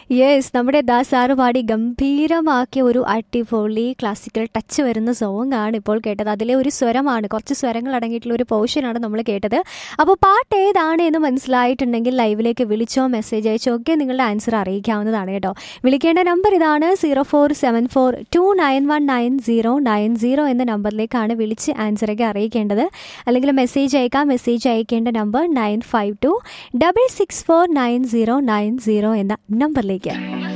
yes നമ്മുടെ Das sir പാടി ഗംഭീരമാക്കിയ ഒരു അടിപൊളി ക്ലാസിക്കൽ ടച്ച് വരുന്ന സോങ് ആണ് ഇപ്പോൾ കേട്ടത് അതിലെ ഒരു സ്വരമാണ് കുറച്ച് സ്വരങ്ങൾ അടങ്ങിയിട്ടുള്ള ഒരു പോർഷനാണ് നമ്മൾ കേട്ടത് അപ്പോൾ പാട്ട് ഏതാണ് എന്ന് മനസ്സിലായിട്ടുണ്ടെങ്കിൽ ലൈവിലേക്ക് വിളിച്ചോ മെസ്സേജ് അയച്ചോ ഒക്കെ നിങ്ങളുടെ ആൻസർ അറിയിക്കാവുന്നതാണ് കേട്ടോ വിളിക്കേണ്ട നമ്പർ ഇതാണ് zero four seven four two nine one nine zero nine zero എന്ന നമ്പറിലേക്കാണ് വിളിച്ച് ആൻസറൊക്കെ അറിയിക്കേണ്ടത് അല്ലെങ്കിൽ മെസ്സേജ് അയക്കാം മെസ്സേജ് അയക്കേണ്ട number nine five two double six four nine zero nine zero എന്ന നമ്പറിലേക്ക്